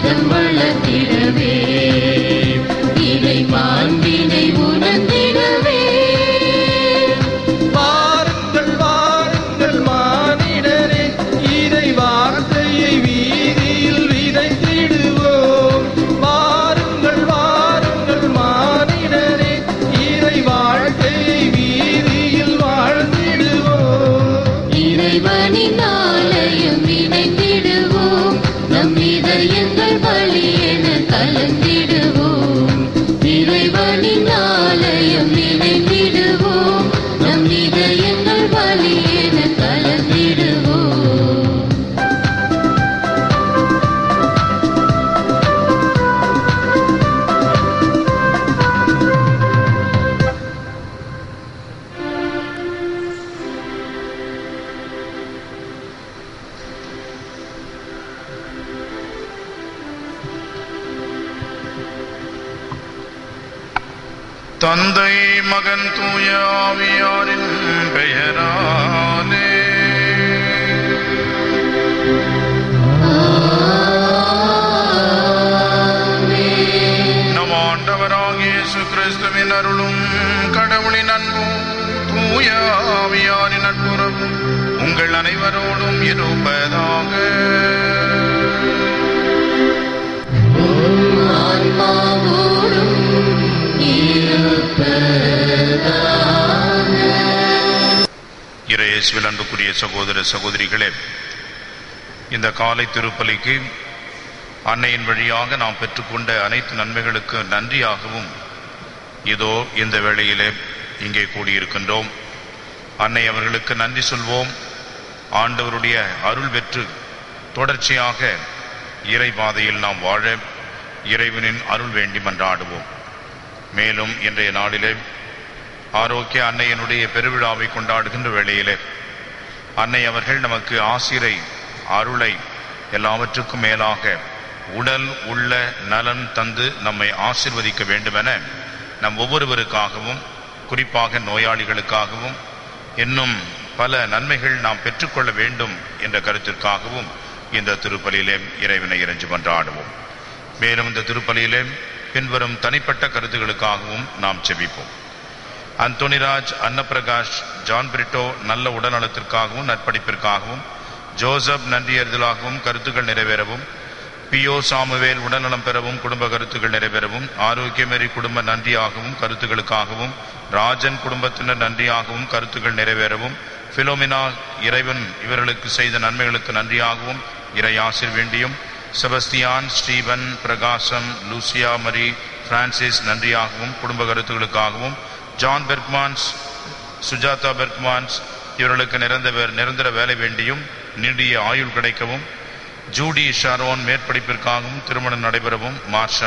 இதம் வளர்த்திடவே இறை மாண்பினை உணர்ந்திடவே வாருங்கள் வாருங்கள் மானிடரே இறை வார்த்தையை வீதியில் விதைத்திடுவோம் வாருங்கள் வாருங்கள் மானிடரே இறை வாழ்க்கையை வீதியில் வாழ்ந்திடுவோம் இறைவனின் ஆலயம் இணைந்திடுவோம் நம் இதயங்கள் பலி என கலந்திடுவோம் இறைவனின் ஆலயம் இணைந்திடுவோம் நம் இதயங்கள் பலி என கலந்திடுவோம் தந்தை மகன் தூய ஆவியாரின் பெயராலே நம் ஆண்டவராகிய இயேசு கிறிஸ்துவின் அருளும் கடவுளின் அன்பும் தூய ஆவியாரின் நட்புறவும் உங்கள் அனைவரோடும் இருப்பதாக ஆன்மாவோடும் இருப்பதாக இறையேசுவில் அன்புக்குரிய சகோதர சகோதரிகளே இந்த காலை திருப்பலிக்கு அன்னையின் வழியாக நாம் பெற்றுக்கொண்ட அனைத்து நன்மைகளுக்கு நன்றியாகவும் இதோ இந்த வேளையிலே இங்கே கூடியிருக்கின்றோம் அன்னை அவர்களுக்கு நன்றி சொல்வோம் ஆண்டவருடைய அருள் பெற்று தொடர்ச்சியாக இறை பாதையில் நாம் வாழ இறைவனின் அருள் வேண்டி மன்றாடுவோம் மேலும் இன்றைய நாளிலே ஆரோக்கிய அன்னையனுடைய பெருவிழாவை கொண்டாடுகின்ற வேளையிலே அன்னை அவர்கள் நமக்கு ஆசிரை அருளை எல்லாவற்றுக்கும் மேலாக உடல் உள்ள நலன் தந்து நம்மை ஆசிர்வதிக்க வேண்டுமென நம் ஒவ்வொருவருக்காகவும் குறிப்பாக நோயாளிகளுக்காகவும் இன்னும் பல நன்மைகள் நாம் பெற்றுக்கொள்ள வேண்டும் என்ற கருத்திற்காகவும் இந்த திருப்பலியிலே இறைவனை இறைஞ்சு மன்றாடுவோம் மேலும் இந்த திருப்பலியிலே பின்வரும் தனிப்பட்ட கருத்துகளுக்காகவும் நாம் செபிப்போம் அந்தோனிராஜ் அன்னப்பிரகாஷ் ஜான் பிரிட்டோ நல்ல உடல்நலத்திற்காகவும் நற்படிப்பிற்காகவும் ஜோசப் நன்றியறிதலாகவும் கருத்துக்கள் நிறைவேறவும் பியோ சாமுவேல் உடல்நலம் பெறவும் குடும்ப கருத்துக்கள் நிறைவேறவும் ஆரோக்கியமேறி குடும்ப நன்றியாகவும் கருத்துக்களுக்காகவும் ராஜன் குடும்பத்தினர் நன்றியாகவும் கருத்துக்கள் நிறைவேறவும் பிலோமினா இறைவன் இவர்களுக்கு செய்த நன்மைகளுக்கு நன்றியாகவும் இறையாசிர் வேண்டியும் Sebastian Steven Prakasam Lucia Mari Francis நன்றியாகவும் குடும்ப கருத்துக்களுக்காகவும் ஜான் பெர்க்மான்ஸ் சுஜாதா பெர்க்மான்ஸ் இவர்களுக்கு நிரந்தர நிரந்தர வேலை வேண்டியும் நீடிய ஆயுள் கிடைக்கவும் ஜூடி ஷாரோன் மேற்படிப்பிற்காகவும் திருமணம் நடைபெறவும் மார்ஷா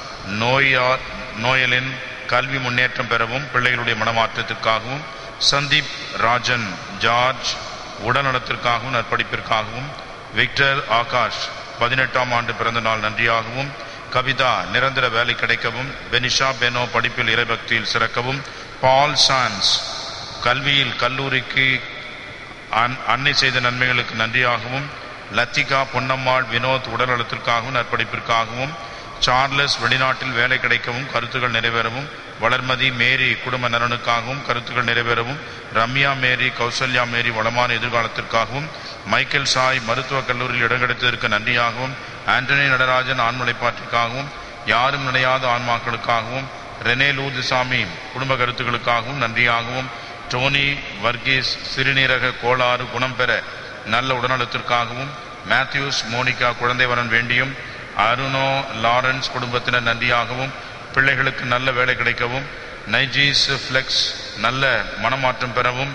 நோயா நோயலின் கல்வி முன்னேற்றம் பெறவும் பிள்ளைகளுடைய மனமாற்றத்திற்காகவும் சந்தீப் ராஜன் ஜார்ஜ் உடல்நலத்திற்காகவும் நற்படிப்பிற்காகவும் விக்டர் ஆகாஷ் பதினெட்டாம் ஆண்டு பிறந்த நாள் நன்றியாகவும் கவிதா நிரந்தர வேலை கிடைக்கவும் பெனிஷா பெனோ படிப்பில் இறைபக்தியில் சிறக்கவும் பால் சான்ஸ் கல்வியில் கல்லூரிக்கு அன்- அன்னை செய்த நன்மைகளுக்கு நன்றியாகவும் லத்திகா பொன்னம்மாள் வினோத் உடல்நலத்திற்காகவும் நற்படிப்பிற்காகவும் சார்லஸ் வெளிநாட்டில் வேலை கிடைக்கவும் கருத்துக்கள் நிறைவேறவும் வளர்மதி மேரி குடும்ப நலனுக்காகவும் கருத்துக்கள் நிறைவேறவும் ரம்யா மேரி கௌசல்யா மேரி வளமான எதிர்காலத்திற்காகவும் மைக்கேல் சாய் மருத்துவக் கல்லூரியில் இடம் கிடைத்ததற்கு நன்றியாகவும் ஆண்டனி நடராஜன் ஆண்மலைப்பாட்டிற்காகவும் யாரும் நினையாத ஆன்மாக்களுக்காகவும் ரெனே லூதுசாமி குடும்ப கருத்துக்களுக்காகவும் நன்றியாகவும் டோனி வர்கீஸ் சிறுநீரக கோளாறு குணம் பெற நல்ல உடல்நலத்திற்காகவும் மேத்யூஸ் மோனிகா குழந்தை வரன் வேண்டியும் அருணோ லாரன்ஸ் குடும்பத்தினர் நன்றியாகவும் பிள்ளைகளுக்கு நல்ல வேலை கிடைக்கவும் நைஜீஸ் ஃப்ளெக்ஸ் நல்ல மனமாற்றம் பெறவும்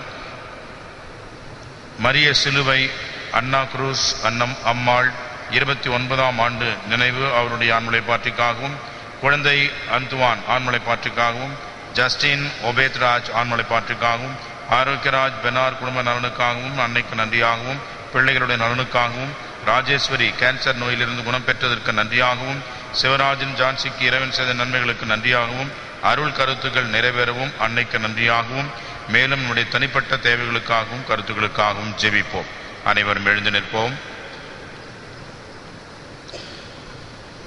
மரிய சிலுவை அண்ணா குரூஸ் அன்னம் அம்மாள் இருபத்தி ஒன்பதாம் ஆண்டு நினைவு அவருடைய ஆண்மலை பாட்டிக்காகவும் குழந்தை அந்துவான் ஆண்மலை பாட்டிக்காகவும் ஜஸ்டின் ஒபேத்ராஜ் ஆண்மலை பாட்டிக்காகவும் ஆரோக்கியராஜ் பெனார் குடும்ப நலனுக்காகவும் அன்னைக்கு நன்றியாகவும் பிள்ளைகளுடைய நலனுக்காகவும் ராஜேஸ்வரி கேன்சர் நோயிலிருந்து குணம் பெற்றதற்கு நன்றியாகவும் சிவராஜன் ஜான்சிக்கு இறைவன் செய்த நன்மைகளுக்கு நன்றியாகவும் அருள் கருத்துக்கள் நிறைவேறவும் அன்னைக்கு நன்றியாகவும் மேலும் நம்முடைய தனிப்பட்ட தேவைகளுக்காகவும் கருத்துக்களுக்காகவும் ஜெபிப்போம் அனைவரும் எழுந்து நிற்போம்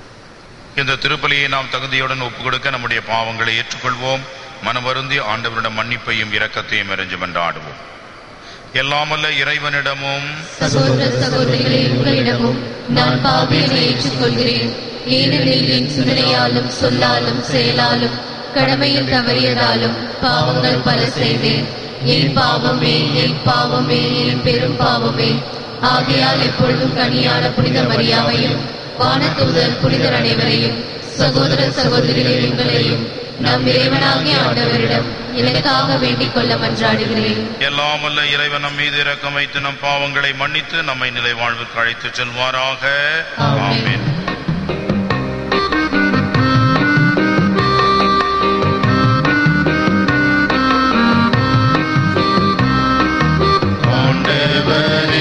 இந்த திருப்பலியை நாம் தகுதியுடன் ஒப்புக் கொடுக்க நம்முடைய பாவங்களை ஏற்றுக்கொள்வோம் மனவருந்தி ஆண்டவரிடம் மன்னிப்பையும் இரக்கத்தையும் எறிஞ்சு மன்றாடுவோம் எல்லாமல்ல இறைவனிடமும் சகோதர சகோதரிகளே உங்களிடமும் நான் பாவியனை ஏற்றுக்கொள்கிறேன் ஏனெனில் என் சிந்தனையாலும் சொல்லாலும் செயலாலும் கடமையில் தவறியதாலும் பாவங்கள் பல செய்தேன் என் பாவமே என் பாவமே என் பெரும் பாவமே ஆகையால் எப்பொழுதும் கனியான புனித மரியாவையும் வானதூதர் புனிதர் அனைவரையும் சகோதர சகோதரிகள் எங்களையும் நம் இறைவனாகிய ஆண்டவரிடம் எனக்காக வேண்டிக் கொள்ள மன்றாடுகிறேன் எல்லாமல்ல இறைவன் நம் மீது இரக்கம் வைத்து நம் பாவங்களை மன்னித்து நம்மை நிலை வாழ்வுக்கு அழைத்துச் செல்வாராக ஆமென். ஆமென் ஆண்டவரே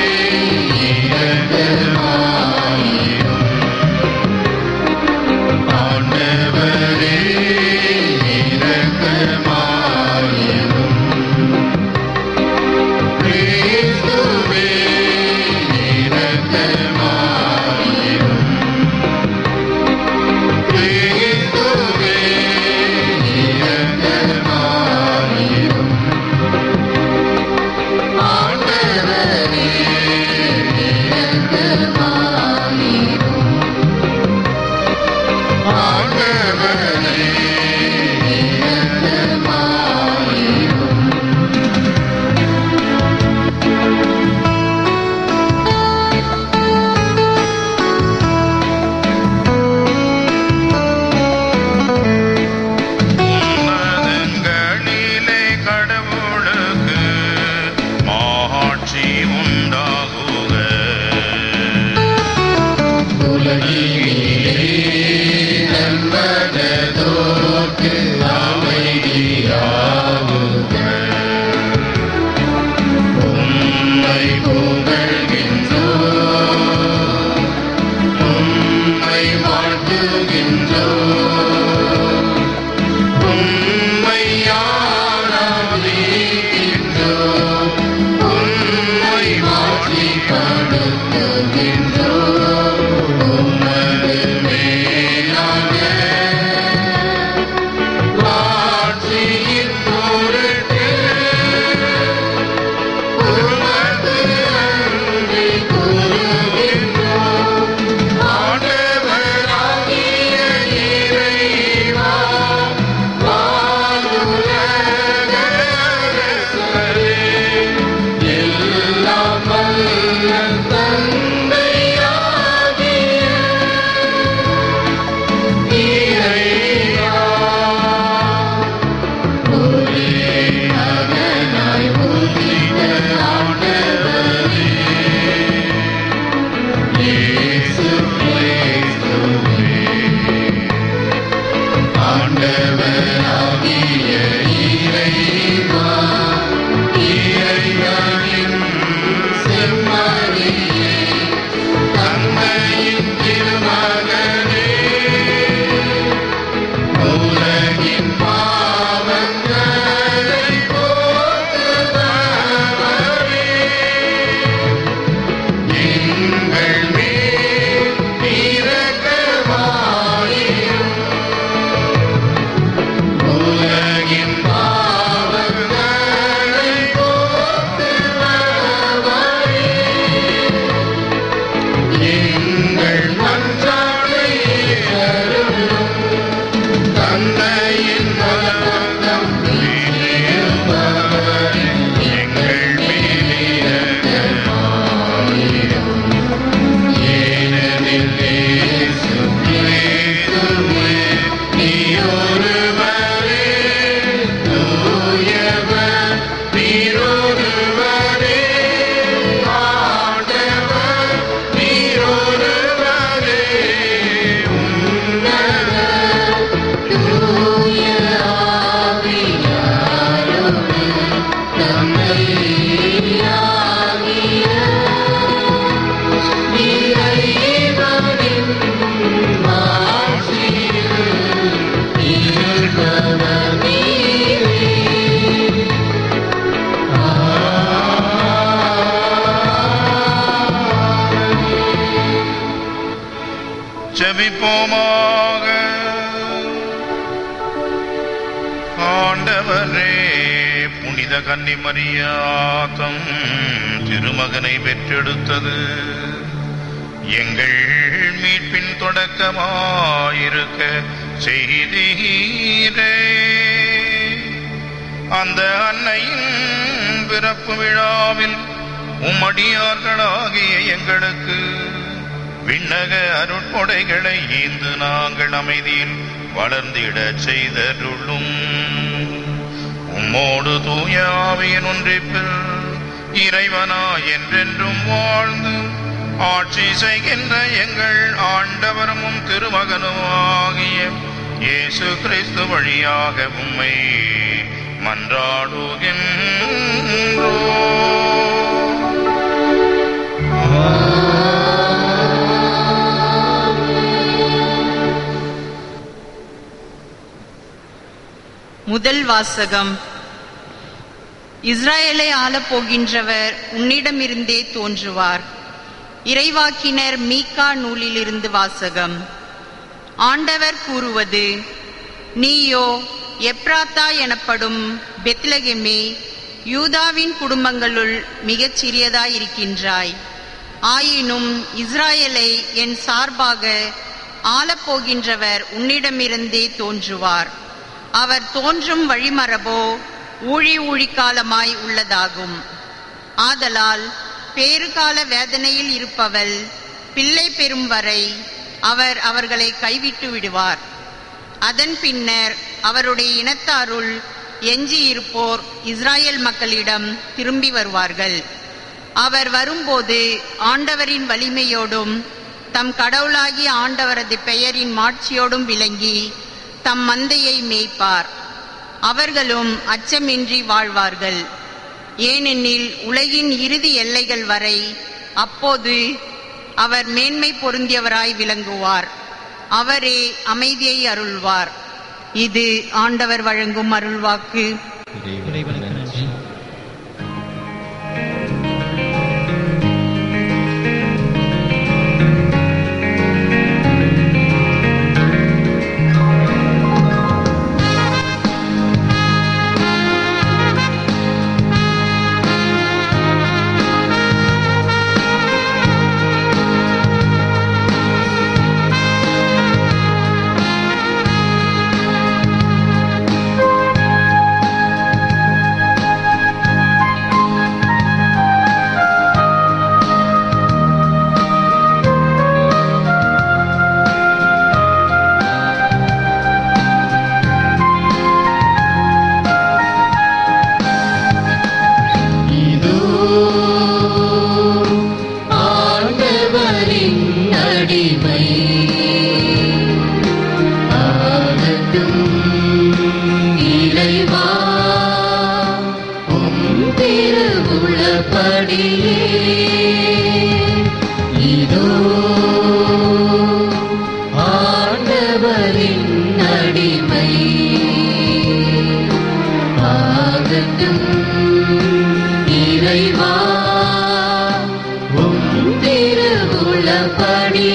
ஆண்டவரே இரக்கமாயிரும் கிறிஸ்துவே இரக்கமாயிரும் ஜெபிப்போமாக ஆண்டவரே புனித கன்னிமரியாத்தம் திருமகனை பெற்றெடுத்தது எங்கள் மீட்பின் தொடக்கமாயிருக்க செய்தீரே அந்த அன்னையின் பிறப்பு விழாவில் உம்மடியார்களாகிய எங்களுக்கு விண்ணக அருட்கொடைகளை ஈந்து நாங்கள் அமைதியில் வளர்ந்திடச் செய்தருளும் உம்மோடு தூய ஆவியின் ஒன்றிப்பில் இறைவனா என்றென்றும் வாழ்ந்து ஆட்சி செய்கின்ற எங்கள் ஆண்டவரமும் திருமகனும் ஆகிய இயேசு கிறிஸ்து வழியாக உம்மை மன்றாடுகின்றோம் முதல் வாசகம் இஸ்ராயேலை ஆளப் போகின்றவர் உன்னிடமிருந்தே தோன்றுவார் இறைவாக்கினர் மீகா நூலிலிருந்து வாசகம் ஆண்டவர் கூறுவது நீயோ எப்ராத்தா எனப்படும் பெத்லகெமே யூதாவின் குடும்பங்களுள் மிகச் சிறியதாயிருக்கின்றாய் ஆயினும் இஸ்ராயேலை என் சார்பாக ஆளப்போகின்றவர் உன்னிடமிருந்தே தோன்றுவார் அவர் தோன்றும் வழிமரபோ ஊழி ஊழிக்காலமாய் உள்ளதாகும் ஆதலால் பேறுகால வேதனையில் இருப்பவள் பிள்ளை பெறும் வரை அவர் அவர்களை கைவிட்டு விடுவார் அதன் பின்னர் அவருடைய இனத்தாருள் எஞ்சியிருப்போர் இஸ்ராயேல் மக்களிடம் திரும்பி வருவார்கள் அவர் வரும்போது ஆண்டவரின் வலிமையோடும் தம் கடவுளாகிய ஆண்டவரது பெயரின் மாட்சியோடும் விளங்கி தம் மந்தையை மேய்ப்பார் அவர்களும் அச்சமின்றி வாழ்வார்கள் ஏனெனில் உலகின் இறுதி எல்லைகள் வரை அப்போது அவர் மேன்மை பொருந்தியவராய் விளங்குவார் அவரே அமைதியை அருள்வார் இது ஆண்டவர் வழங்கும் அருள்வாக்கு இறைவனுக்கு நன்றி இதோ ஆண்டவரின் அடிமை ஆகட்டும் இறைவா உம் திருவுளப்படியே இதோ ஆண்டவரின் அடிமை ஆகட்டும் இறைவா உம் திருவுளப்படி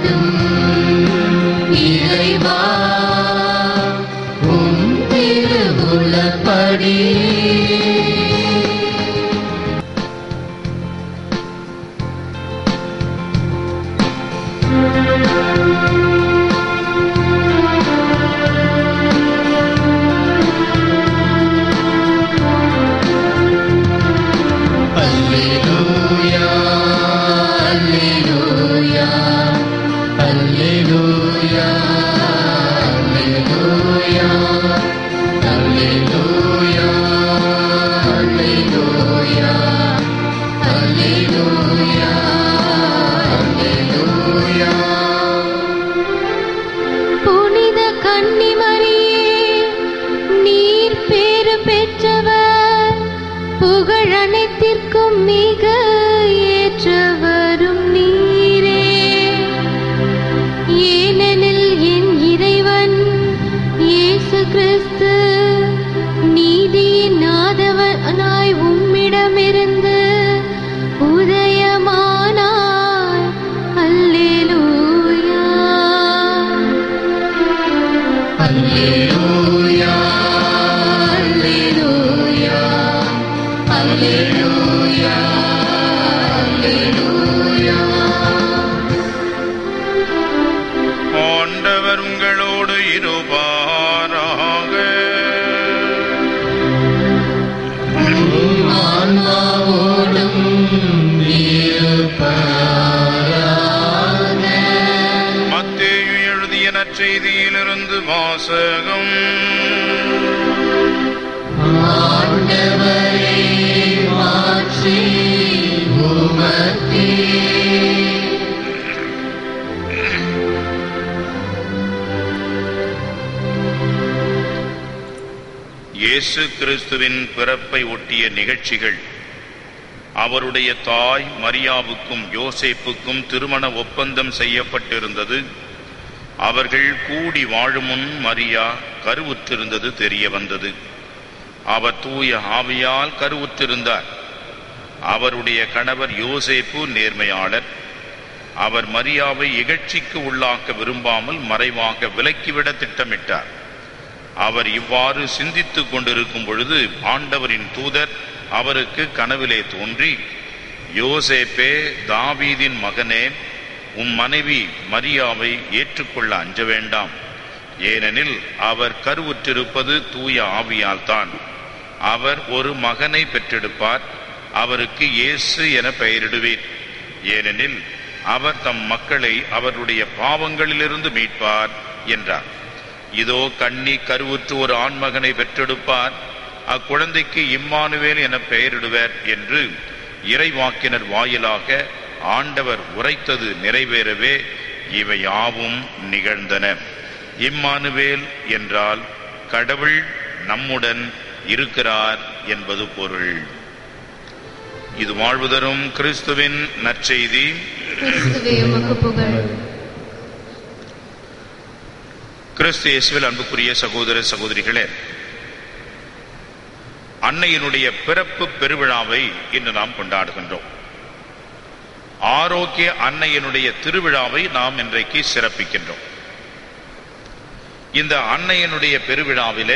நடத்தும் இறைவா உம் திருவுளப்படி அல்லேலூயா அல்லேலூயா அல்லேலூயா அல்லேலூயா அல்லேலூயா அல்லேலூயா அல்லேலூயா அல்லேலூயா புனித கன்னிமரியே நீர் பேறு பெற்றவர் புகழ் அனைத்திற்கும் மிக ஏற்றவரும் நீரே ஏனெனில் என் இறைவன் இயேசு கிறிஸ்து நீதியின் நாதவனாய் உம்மிடமிருந்து உதயமானார் அல்லேலூயா அல்லேலூயா அல்லேலூயா அல்லேலூயா அல்லேலூயா ஆண்டவர் உங்களோடு இருப்பாராக ஆன்மாவோடும் இருப்பாராக மத்தேயு எழுதிய நற்செய்தியிலிருந்து வாசகம் ஆண்டவரே மாற்றி உமக்கே இயேசு கிறிஸ்துவின் பிறப்பை ஒட்டிய நிகழ்ச்சிகள் அவருடைய தாய் மரியாவுக்கும் யோசேப்புக்கும் திருமண ஒப்பந்தம் செய்யப்பட்டிருந்தது அவர்கள் கூடி வாழும் முன் மரியா கருவுற்றிருந்தது தெரிய வந்தது அவர் தூய ஆவியால் கருவுற்றிருந்தார் அவருடைய கணவர் யோசேப்பு நேர்மையாளர் அவர் மரியாவை இகழ்ச்சிக்கு உள்ளாக்க விரும்பாமல் மறைவாக விலக்கிவிட திட்டமிட்டார் அவர் இவ்வாறு சிந்தித்துக் கொண்டிருக்கும் பொழுது ஆண்டவரின் தூதர் அவருக்கு கனவிலே தோன்றி யோசேப்பே தாவீதின் மகனே உம் மனைவி மரியாவை ஏற்றுக்கொள்ள அஞ்ச வேண்டாம் ஏனெனில் அவர் கருவுற்றிருப்பது தூய ஆவியால் தான் அவர் ஒரு மகனை பெற்றெடுப்பார் அவருக்கு இயேசு என பெயரிடுவீர் ஏனெனில் அவர் தம் மக்களை அவருடைய பாவங்களிலிருந்து மீட்பார் என்றார் இதோ கண்ணி கருவுற்று ஒரு ஆண்மகனை பெற்றெடுப்பார் அக்குழந்தைக்கு இம்மானுவேல் என பெயரிடுவர் என்று இறைவாக்கினர் வாயிலாக ஆண்டவர் உரைத்தது நிறைவேறவே இவை யாவும் நிகழ்ந்தன இம்மானுவேல் என்றால் கடவுள் நம்முடன் இருக்கிறார் என்பது பொருள் இது வாழ்வுதரும் கிறிஸ்துவின் நற்செய்தி கிறிஸ்துவே உமக்கு புகழ் கிறிஸ்து இயேசுவில் அன்புக்குரிய சகோதர சகோதரிகளே அன்னையினுடைய பிறப்பு பெருவிழாவை இன்று நாம் கொண்டாடுகின்றோம் ஆரோக்கிய அன்னையினுடைய திருவிழாவை நாம் இன்றைக்கு சிறப்பிக்கின்றோம் இந்த அன்னையினுடைய பெருவிழாவிலே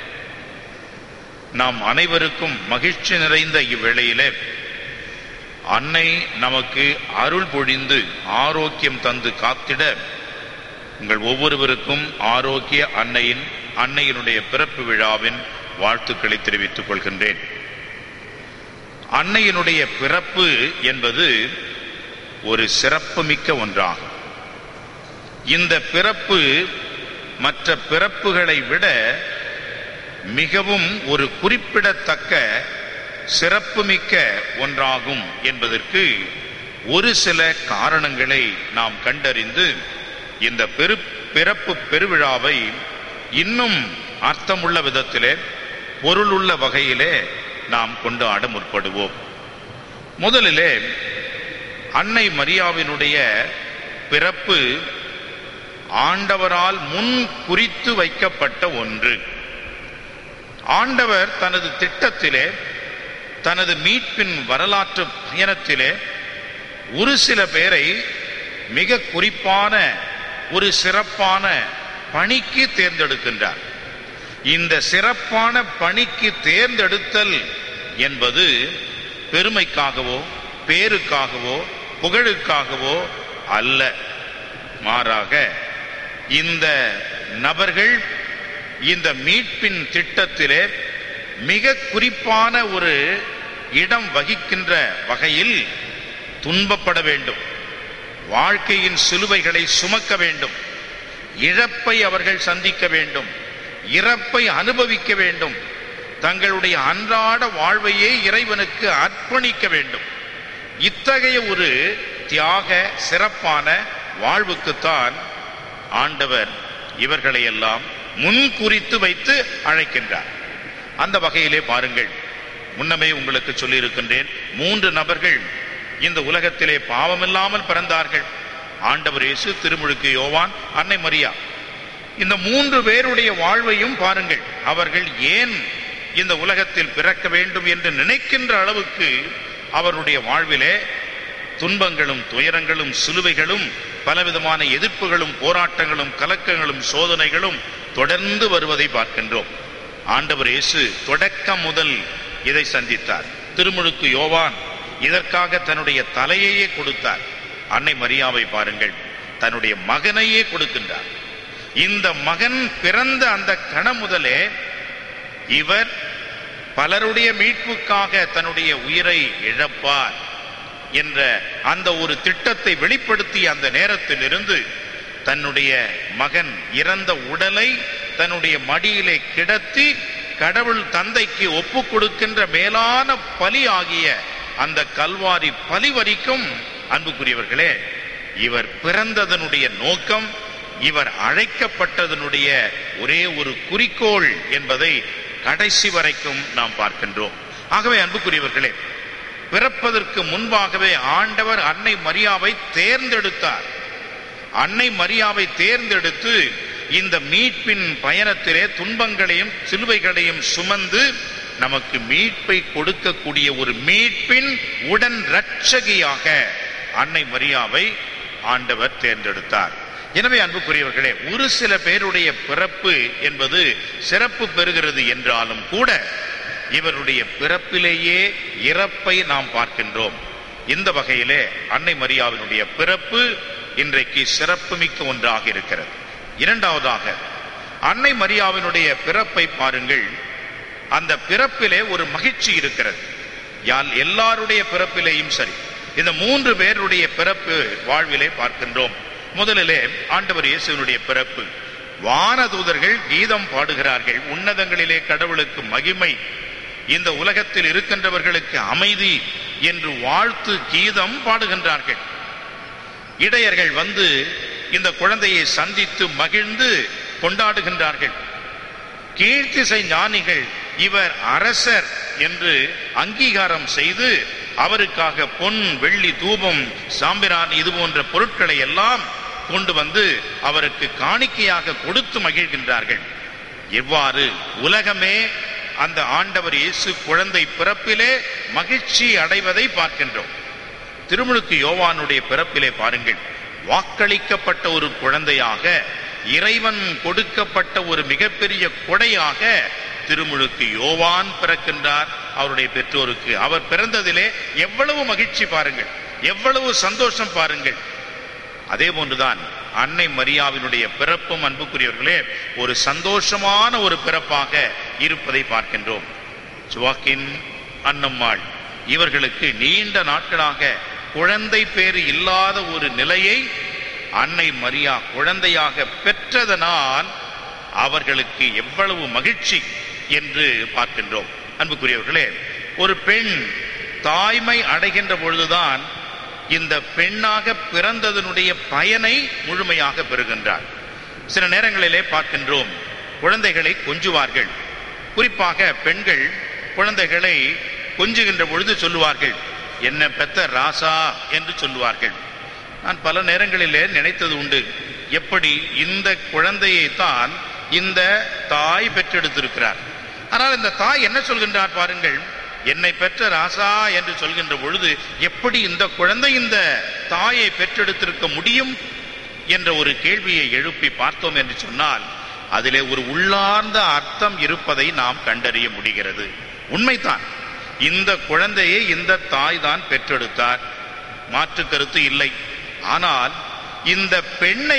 நாம் அனைவருக்கும் மகிழ்ச்சி நிறைந்த இவ்வேளையிலே அன்னை நமக்கு அருள் பொழிந்து ஆரோக்கியம் தந்து காத்திட உங்கள் ஒவ்வொருவருக்கும் ஆரோக்கிய அன்னையின் அன்னையினுடைய பிறப்பு விழாவின் வாழ்த்துக்களை தெரிவித்துக் கொள்கின்றேன் அன்னையினுடைய பிறப்பு என்பது ஒரு சிறப்புமிக்க ஒன்றாகும் இந்த பிறப்பு மற்ற பிறப்புகளை விட மிகவும் ஒரு குறிப்பிடத்தக்க சிறப்புமிக்க ஒன்றாகும் என்பதற்கு ஒரு சில காரணங்களை நாம் கண்டறிந்து இந்த பெரு பிறப்பு பெருவிழாவை இன்னும் அர்த்தமுள்ள விதத்திலே பொருளுள்ள வகையிலே நாம் கொண்டாட முற்படுவோம் முதலிலே அன்னை மரியாவினுடைய பிறப்பு ஆண்டவரால் முன் குறித்து வைக்கப்பட்ட ஒன்று ஆண்டவர் தனது திட்டத்திலே தனது மீட்பின் வரலாற்று பயணத்திலே ஒரு சில பேரை மிக குறிப்பான ஒரு சிறப்பான பணிக்கு தேர்ந்தெடுக்கின்றார் இந்த சிறப்பான பணிக்கு தேர்ந்தெடுத்தல் என்பது பெருமைக்காகவோ பேருக்காகவோ புகழுக்காகவோ அல்ல மாறாக இந்த நபர்கள் இந்த மீட்பின் திட்டத்திலே மிக குறிப்பான ஒரு இடம் வகிக்கின்ற வகையில் துன்பப்பட வேண்டும் வாழ்க்கையின் சிலுவைகளை சுமக்க வேண்டும் இழப்பை அவர்கள் சந்திக்க வேண்டும் இறப்பை அனுபவிக்க வேண்டும் தங்களுடைய அன்றாட வாழ்வையே இறைவனுக்கு அர்ப்பணிக்க வேண்டும் இத்தகைய ஒரு தியாக சிறப்பான வாழ்வுக்குத்தான் ஆண்டவர் இவர்களை எல்லாம் முன் குறித்து வைத்து அழைக்கின்றார் அந்த வகையிலே பாருங்கள் முன்னமே உங்களுக்கு சொல்லியிருக்கின்றேன் மூன்று நபர்கள் இந்த உலகத்திலே பாவமில்லாமல் பிறந்தார்கள் ஆண்டவர் இயேசு திருமுழுக்கு யோவான் அன்னை மரியா இந்த மூன்று பேருடைய வாழ்வையும் பாருங்கள் அவர்கள் ஏன் இந்த உலகத்தில் பிறக்க வேண்டும் என்று நினைக்கின்ற அளவுக்கு அவருடைய வாழ்விலே துன்பங்களும் துயரங்களும் சிலுவைகளும் பலவிதமான எதிர்ப்புகளும் போராட்டங்களும் கலக்கங்களும் சோதனைகளும் தொடர்ந்து வருவதை பார்க்கின்றோம் ஆண்டவர் இயேசு தொடக்கம் முதல் இதை சந்தித்தார் திருமுழுக்கு யோவான் இதற்காக தன்னுடைய தலையையே கொடுத்தார் அன்னை மரியாவை பாருங்கள் தன்னுடைய மகனையே கொடுக்கின்றார் இந்த மகன் பிறந்த அந்த கண முதலே இவர் பலருடைய மீட்புக்காக தன்னுடைய உயிரை இழப்பார் என்ற அந்த ஒரு திட்டத்தை வெளிப்படுத்திய அந்த நேரத்திலிருந்து தன்னுடைய மகன் இறந்த உடலை தன்னுடைய மடியிலே கிடத்தி கடவுள் தந்தைக்கு ஒப்பு கொடுக்கின்ற மேலான பலி ஆகிய அந்த கல்வாரி பலி வரைக்கும் அன்புக்குரியவர்களே இவர் பிறந்ததனுடைய நோக்கம் இவர் அழைக்கப்பட்டதனுடைய ஒரே ஒரு குறிக்கோள் என்பதை கடைசி வரைக்கும் நாம் பார்க்கின்றோம் ஆகவே அன்புக்குரியவர்களே பிறப்பதற்கு முன்பாகவே ஆண்டவர் அன்னை மரியாவை தேர்ந்தெடுத்தார் அன்னை மரியாவை தேர்ந்தெடுத்து இந்த மீட்பின் பயணத்திலே துன்பங்களையும் சிலுவைகளையும் சுமந்து நமக்கு மீட்பை கொடுக்கக்கூடிய ஒரு மீட்பின் உடன் இரட்சகியாக அன்னை மரியாவை ஆண்டவர் தேர்ந்தெடுத்தார் எனவே அன்புக்குரியவர்களே ஒரு சில பேருடைய பிறப்பு என்பது சிறப்பு பெறுகிறது என்றாலும் கூட இவருடைய பிறப்பிலேயே இறப்பை நாம் பார்க்கின்றோம் இந்த வகையிலே அன்னை மரியாவினுடைய பிறப்பு இன்றைக்கு சிறப்புமிக்க ஒன்றாக இருக்கிறது இரண்டாவதாக அன்னை மரியாவினுடைய பிறப்பை பாருங்கள் அந்த பிறப்பிலே ஒரு மகிழ்ச்சி இருக்கிறது யால் எல்லாருடைய பிறப்பிலேயும் சரி இந்த மூன்று பேருடைய பிறப்பு வாழ்விலே பார்க்கின்றோம் முதலிலே ஆண்டவர் இயேசுவினுடைய பிறப்பு வானதூதர்கள் கீதம் பாடுகிறார்கள் உன்னதங்களிலே கடவுளுக்கு மகிமை இந்த உலகத்தில் இருக்கின்றவர்களுக்கு அமைதி என்று வாழ்த்து கீதம் பாடுகின்றார்கள் இடையர்கள் வந்து இந்த குழந்தையை சந்தித்து மகிழ்ந்து கொண்டாடுகின்றார்கள் கீழ்த்திசை ஞானிகள் இவர் அரசர் என்று அங்கீகாரம் செய்து அவருக்காக பொன் வெள்ளி தூபம் சாம்பிரான் இது போன்ற பொருட்களை எல்லாம் கொண்டு வந்து அவருக்கு காணிக்கையாக கொடுத்து மகிழ்கின்றார்கள் எவ்வாறு உலகமே அந்த ஆண்டவர் இயேசு குழந்தை பிறப்பிலே மகிழ்ச்சி அடைவதை பார்க்கின்றோம் திருமுழுக்கு யோவானுடைய பிறப்பிலே பாருங்கள் வாக்களிக்கப்பட்ட ஒரு குழந்தையாக இறைவன் கொடுக்கப்பட்ட ஒரு மிகப்பெரிய கொடையாக திருமுழுக்கு யோவான் பிறக்கின்றார் அவருடைய பெற்றோருக்கு அவர் பிறந்ததிலே எவ்வளவு மகிழ்ச்சி பாருங்கள் எவ்வளவு சந்தோஷம் பாருங்கள் அதே போன்றுதான் அன்னை மரியாவினுடைய பிறப்பும் அன்புக்குரியவர்களே ஒரு சந்தோஷமான ஒரு பிறப்பாக இருப்பதை பார்க்கின்றோம் சுவாக்கின் அன்னம்மாள் இவர்களுக்கு நீண்ட நாட்களாக குழந்தை பேறு இல்லாத ஒரு நிலையை அன்னை மரியா குழந்தையாக பெற்றதனால் அவர்களுக்கு எவ்வளவு மகிழ்ச்சி என்று பார்க்கின்றோம் அன்புக்குரியவர்களே ஒரு பெண் தாய்மை அடைகின்ற பொழுதுதான் இந்த பெண்ணாக பிறந்ததனுடைய பயனை முழுமையாக பெறுகின்றார் சில நேரங்களிலே பார்க்கின்றோம் குழந்தைகளை கொஞ்சுவார்கள் குறிப்பாக பெண்கள் குழந்தைகளை கொஞ்சுகின்ற பொழுது சொல்லுவார்கள் என்ன பெத்த ராசா என்று சொல்லுவார்கள் நான் பல நேரங்களிலே நினைத்தது உண்டு எப்படி இந்த குழந்தையை தான் இந்த தாய் பெற்றெடுத்திருக்கிறார் ஆனால் இந்த தாய் என்ன சொல்கின்றார் பாருங்கள் என்னை பெற்ற ராசா என்று சொல்கின்ற பொழுது எப்படி இந்த குழந்தை இந்த தாயை பெற்றெடுத்திருக்க முடியும் என்ற ஒரு கேள்வியை எழுப்பி பார்த்தோம் என்று சொன்னால் அதிலே ஒரு உள்ளார்ந்த அர்த்தம் இருப்பதை நாம் கண்டறிய முடிகிறது உண்மைதான் இந்த குழந்தையை இந்த தாய் தான் பெற்றெடுத்தார் மாற்று கருத்து இல்லை ஆனால் இந்த பெண்ணை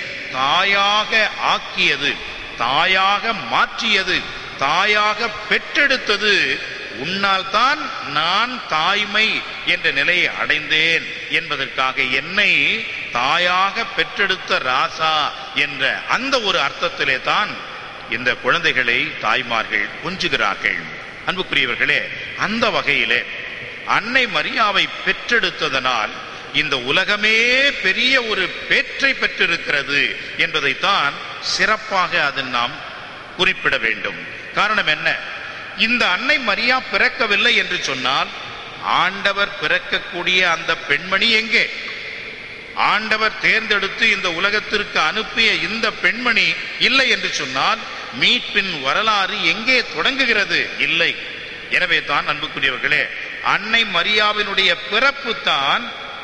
தாயாக ஆக்கியது தாயாக மாற்றியது தாயாக பெற்றெடுத்தது உன்னால் தான் நான் தாய்மை என்ற நிலையை அடைந்தேன் என்பதற்காக என்னை தாயாக பெற்றெடுத்த ராசா என்ற அந்த ஒரு அர்த்தத்திலே தான் இந்த குழந்தைகளை தாய்மார்கள் கொஞ்சுகிறார்கள் அன்புக்குரியவர்களே அந்த வகையிலே அன்னை மரியாவை பெற்றெடுத்ததனால் இந்த உலகமே பெரிய ஒரு பேற்றை பெற்றிருக்கிறது என்பதைத்தான் சிறப்பாக அதில் நாம் குறிப்பிட வேண்டும் காரணம் என்ன இந்த அன்னை மரியா பிறக்கவில்லை என்று சொன்னால் ஆண்டவர் பிறக்கக்கூடிய அந்த பெண்மணி எங்கே ஆண்டவர் தேர்ந்தெடுத்து இந்த உலகத்திற்கு அனுப்பிய இந்த பெண்மணி இல்லை என்று சொன்னால் மீட்பின் வரலாறு எங்கே தொடங்குகிறது இல்லை எனவே தான் அன்புக்குரியவர்களே அன்னை மரியாவினுடைய பிறப்பு தான்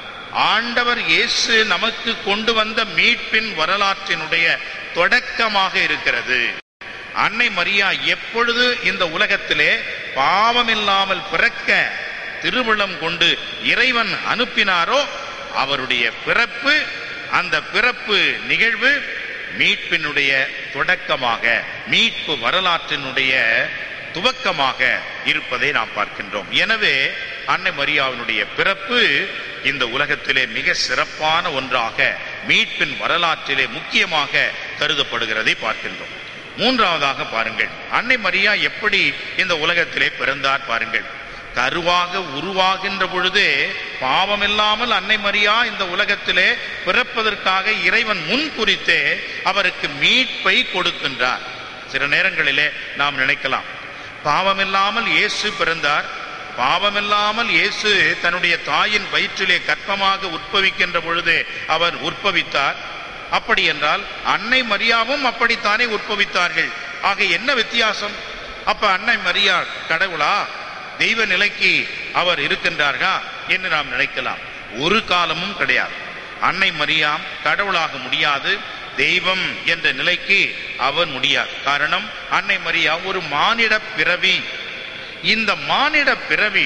ஆண்டவர் இயேசு நமக்கு கொண்டு வந்த மீட்பின் வரலாற்றினுடைய தொடக்கமாக இருக்கிறது அன்னை மரியா எப்பொழுது இந்த உலகத்திலே பாவமில்லாமல் பிறக்க திருவிழம் கொண்டு இறைவன் அனுப்பினாரோ அவருடைய பிறப்பு அந்த பிறப்பு நிகழ்வு மீட்பினுடைய தொடக்கமாக மீட்பு வரலாற்றினுடைய துவக்கமாக இருப்பதை நாம் பார்க்கின்றோம் எனவே அன்னை மரியாவினுடைய பிறப்பு இந்த உலகத்திலே மிக சிறப்பான ஒன்றாக மீட்பின் வரலாற்றிலே முக்கியமாக கருதப்படுகிறதை பார்க்கின்றோம் மூன்றாவதாக பாருங்கள் அன்னை மரியா எப்படி இந்த உலகத்திலே பிறந்தார் பாருங்கள் கருவாக உருவாகின்ற பொழுதே பாவமில்லாமல் அன்னை மரியா இந்த உலகத்திலே பிறப்பதற்காக இறைவன் முன் குறித்தே அவருக்கு மீட்பை கொடுக்கின்றார் சில நேரங்களிலே நாம் நினைக்கலாம் பாவமில்லாமல் இயேசு பிறந்தார் பாவமில்லாமல் இயேசு தன்னுடைய தாயின் வயிற்றிலே கற்பமாக உற்பவிக்கின்ற பொழுதே அவர் உற்பவித்தார் அப்படி என்றால் அன்னை மரியாவும் அப்படித்தானே உற்பவித்தார்கள் ஆக என்ன வித்தியாசம் அப்ப அன்னை மரியா கடவுளா தெய்வ நிலைக்கு அவர் இருக்கின்றார்களா என்று நாம் நினைக்கலாம் ஒரு காலமும் கிடையாது அன்னை மரியாம் கடவுளாக முடியாது தெய்வம் என்ற நிலைக்கு அவர் முடியாது காரணம் அன்னை மரியா ஒரு மானிட பிறவி இந்த மானிட பிறவி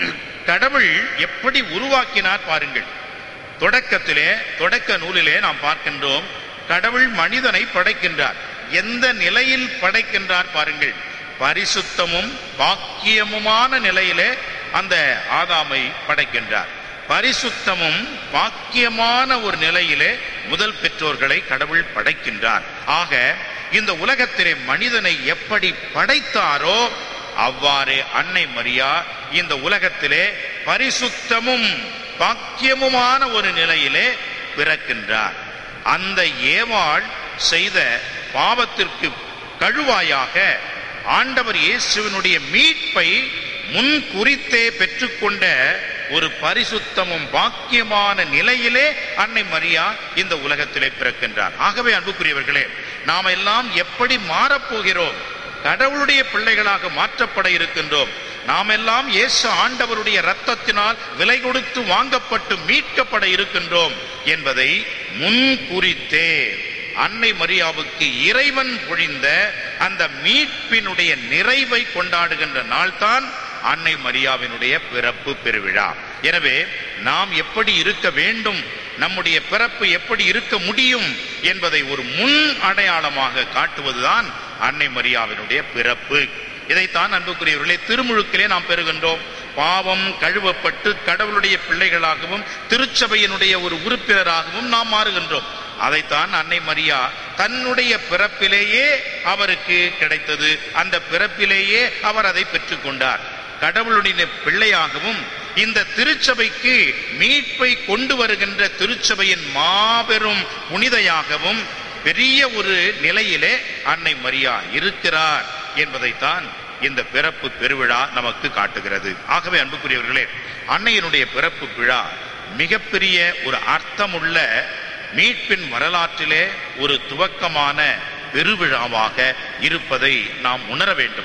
கடவுள் எப்படி உருவாக்கினார் பாருங்கள் தொடக்கத்திலே தொடக்க நூலிலே நாம் பார்க்கின்றோம் கடவுள் மனிதனை படைக்கின்றார் எந்த நிலையில் படைக்கின்றார் பாருங்கள் பரிசுத்தமும் பாக்கியமுமான நிலையிலே அந்த ஆதாமை படைக்கின்றார் பரிசுத்தமும் பாக்கியமான ஒரு நிலையிலே முதல் பெற்றோர்களை கடவுள் படைக்கின்றார் ஆக இந்த உலகத்திலே மனிதனை எப்படி படைத்தாரோ அவ்வாறே அன்னை மரியா இந்த உலகத்திலே பரிசுத்தமும் பாக்கியமுமான ஒரு நிலையிலே பிறக்கின்றார் அந்த ஏவாள் செய்த பாவத்திற்கு கழுவாயாக ஆண்டவர் இயேசுவினுடைய மீட்பை முன் குறித்தே பெற்றுக்கொண்ட ஒரு பரிசுத்தமும் பாக்கியமான நிலையிலே அன்னை மரியா இந்த உலகத்திலே பிறக்கின்றார் ஆகவே அன்புக்குரியவர்களே நாம் எல்லாம் எப்படி மாறப்போகிறோம் கடவுளுடைய பிள்ளைகளாக மாற்றப்பட இருக்கின்றோம் நாம் எல்லாம் இயேசு ஆண்டவருடைய இரத்தத்தினால் விலை கொடுத்து வாங்கப்பட்டு மீட்கப்பட இருக்கின்றோம் என்பதை முன் குறித்தே அன்னை மரியாவுக்கு இறைவன் பொழிந்த அந்த மீட்பினுடைய நிறைவை கொண்டாடுகின்ற நாள்தான் அன்னை மரியாவினுடைய பிறப்பு பெருவிழா எனவே நாம் எப்படி இருக்க வேண்டும் நம்முடைய பிறப்பு எப்படி இருக்க முடியும் என்பதை ஒரு முன் அடையாளமாக காட்டுவதுதான் அன்னை மரியாவினுடைய பிறப்பு இதைத்தான் அன்புக்குரியவர்களே திருமுழுக்கிலே நாம் பெறுகின்றோம் பாவம் கழுவப்பட்டு கடவுளுடைய பிள்ளைகளாகவும் திருச்சபையினுடைய ஒரு உறுப்பினராகவும் நாம் மாறுகின்றோம் அதைத்தான் அன்னை மரியா தன்னுடைய பிறப்பிலேயே அவருக்கு கிடைத்தது அந்த பிறப்பிலேயே அவர் அதை பெற்றுக்கொண்டார் கடவுளுடைய பிள்ளையாகவும் இந்த திருச்சபைக்கு மீட்பை கொண்டு வருகின்ற திருச்சபையின் மாபெரும் புனிதையாகவும் பெரிய ஒரு நிலையிலே அன்னை மரியா இருக்கிறார் என்பதைத்தான் இந்த பிறப்பு பெருவிழா நமக்கு காட்டுகிறது ஆகவே அன்புக்குரியவர்களே அன்னையினுடைய பிறப்பு விழா மிகப்பெரிய ஒரு அர்த்தமுள்ள மீட்பின் வரலாற்றிலே ஒரு துவக்கமான பெருவிழாவாக இருப்பதை நாம் உணர வேண்டும்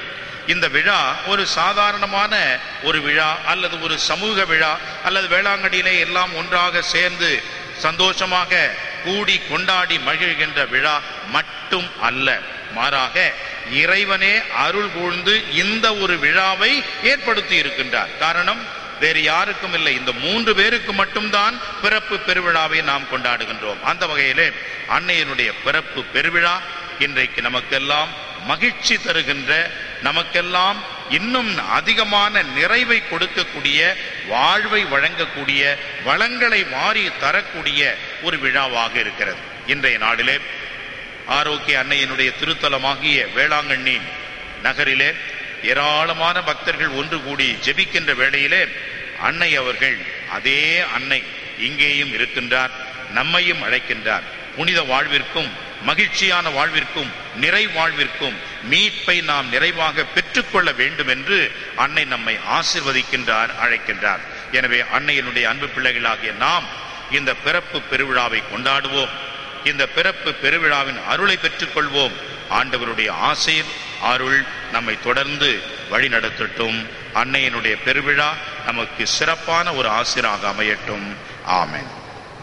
இந்த விழா ஒரு சாதாரணமான ஒரு விழா அல்லது ஒரு சமூக விழா அல்லது வேளாங்கண்ணியிலே எல்லாம் ஒன்றாக சேர்ந்து சந்தோஷமாக கூடி கொண்டாடி மகிழ்கின்ற விழா மட்டும் அல்ல மாறாக இறைவனே அருள் கூர்ந்து இந்த ஒரு விழாவை ஏற்படுத்தி இருக்கின்றார் காரணம் வேறு யாருக்கும் இல்லை இந்த மூன்று பேருக்கு மட்டும்தான் பிறப்பு பெருவிழாவை நாம் கொண்டாடுகின்றோம் அந்த வகையிலே அன்னையனுடைய பிறப்பு பெருவிழா இன்றைக்கு நமக்கெல்லாம் மகிழ்ச்சி தருகின்ற நமக்கெல்லாம் இன்னும் அதிகமான நிறைவை கொடுக்கக்கூடிய வாழ்வை வழங்கக்கூடிய வளங்களை வாரி தரக்கூடிய ஒரு விழாவாக இருக்கிறது இன்றைய நாளிலே ஆரோக்கிய அன்னையினுடைய திருத்தலமாகிய வேளாங்கண்ணி நகரிலே ஏராளமான பக்தர்கள் ஒன்று கூடி ஜெபிக்கின்ற வேளையிலே அன்னை அவர்கள் அதே அன்னை இங்கேயும் இருக்கின்றார் நம்மையும் அழைக்கின்றார் புனித வாழ்விற்கும் மகிழ்ச்சியான வாழ்விற்கும் நிறை வாழ்விற்கும் மீட்பை நாம் நிறைவாக பெற்றுக்கொள்ள வேண்டும் என்று அன்னை நம்மை ஆசிர்வதிக்கின்றார் அழைக்கின்றார் எனவே அன்னையினுடைய அன்பு பிள்ளைகளாகிய நாம் இந்த பிறப்பு பெருவிழாவை கொண்டாடுவோம் இந்த பிறப்பு பெருவிழாவின் அருளை பெற்றுக்கொள்வோம் ஆண்டவருடைய ஆசையில் அருள் நம்மை தொடர்ந்து வழிநடத்தட்டும் அன்னையினுடைய பெருவிழா நமக்கு சிறப்பான ஒரு ஆசிராக அமையட்டும் ஆமென்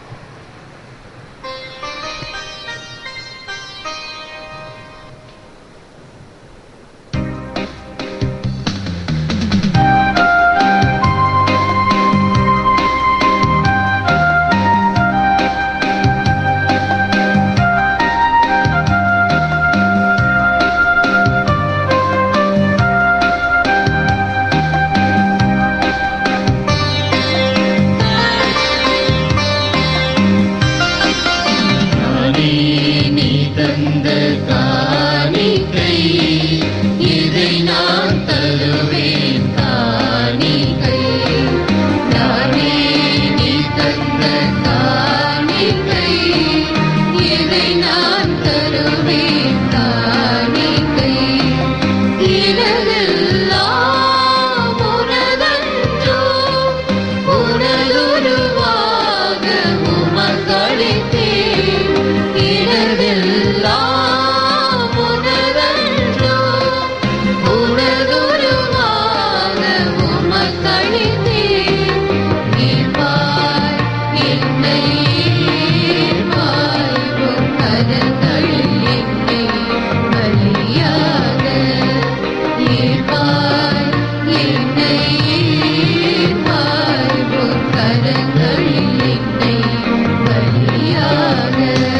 நானே நீ தந்த காணிக்கை இதை நான் தருவேன் காணிக்கை நானே நீ தந்த காணிக்கை இதை நான் தருவேன் காணிக்கை இலகெல்லாம் உனதன்றோ உனதுருவாக உமக்களித்தேன் இடரெல்லாம் உனதன்றோ உனதுருவாக உமக்களித்தேன் நீர்வாய் என்னை ஈர்ப்பாய் உன் கரங்களில் என்னை பலியாக ஈர்ப்பாய் என்னை ஈர்ப்பாய் உன் கரங்களில் என்னை பலியாக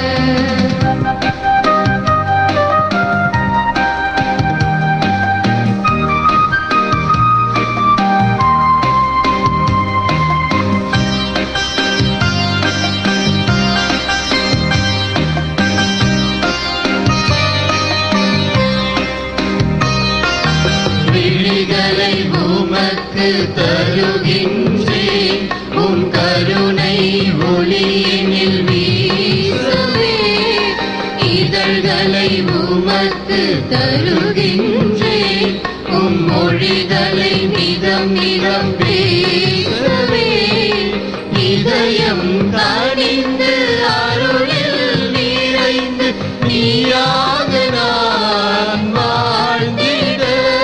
விழிகளை உமக்கு தருகின்றேன் உன் கருணை ஒளியினில் வீசவே இதழ்களை உமக்கு தருகின்றேன் உம் மொழிகளை மிதம் மிதம் பேசவே இதயம் கனிந்து அருளில் நிறைந்து நீயாக நான் வாழ்ந்திட